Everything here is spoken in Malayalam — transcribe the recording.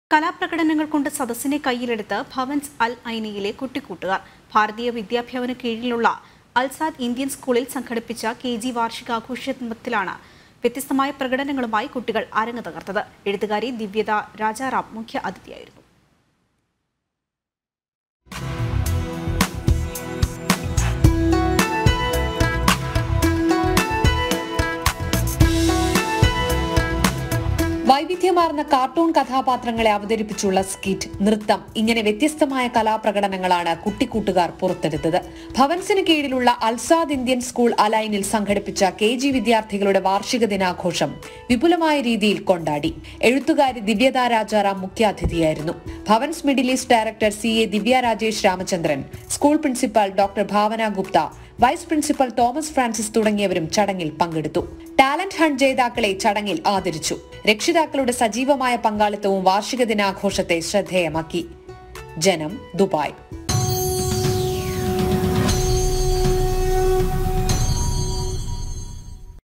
കലാപ്രകടനങ്ങൾ കൊണ്ട് സദസ്സിനെ കയ്യിലെടുത്ത് ഭവൻസ് അൽ ഐനയിലെ കുട്ടിക്കൂട്ടുകാർ ഭാരതീയ വിദ്യാഭ്യാന കീഴിലുള്ള അൽസാദ് ഇന്ത്യൻ സ്കൂളിൽ സംഘടിപ്പിച്ച കെ ജി വാർഷികാഘോഷത്തിലാണ് വ്യത്യസ്തമായ പ്രകടനങ്ങളുമായി കുട്ടികൾ അരങ്ങ് തകർത്തത് എഴുത്തുകാരി ദിവ്യത രാജാറാം മുഖ്യ അതിഥിയായിരുന്നു വൈവിധ്യമാർന്ന കാർട്ടൂൺ കഥാപാത്രങ്ങളെ അവതരിപ്പിച്ചുള്ള സ്കിറ്റ് നൃത്തം ഇങ്ങനെ വ്യത്യസ്തമായ കലാപ്രകടനങ്ങളാണ് കുട്ടിക്കൂട്ടുകാർ പുറത്തെടുത്തത് ഭവൻസിന് കീഴിലുള്ള അൽസാദ് ഇന്ത്യൻ സ്കൂൾ അലൈനിൽ സംഘടിപ്പിച്ച കെ ജി വിദ്യാർത്ഥികളുടെ വാർഷിക ദിനാഘോഷം വിപുലമായ രീതിയിൽ കൊണ്ടാടി എഴുത്തുകാരി ദിവ്യത രാജാറാം മുഖ്യാതിഥിയായിരുന്നു Bhavans Middle East director C A Divya Rajesh Ramachandran school principal doctor Bhavana Gupta vice principal Thomas Francis തുടങ്ങിയവരും ചടങ്ങിൽ പങ്കെടുത്തു ടാലന്റ് ഹണ്ട് ജേതാക്കളെ ചടങ്ങിൽ ആദരിച്ചു രക്ഷിതാക്കളുടെ സജീവമായ പങ്കാളിത്തവും വാർഷിക ദിനാഘോഷത്തെ ശ്രദ്ധേയമാക്കി ജനം ദുബായ്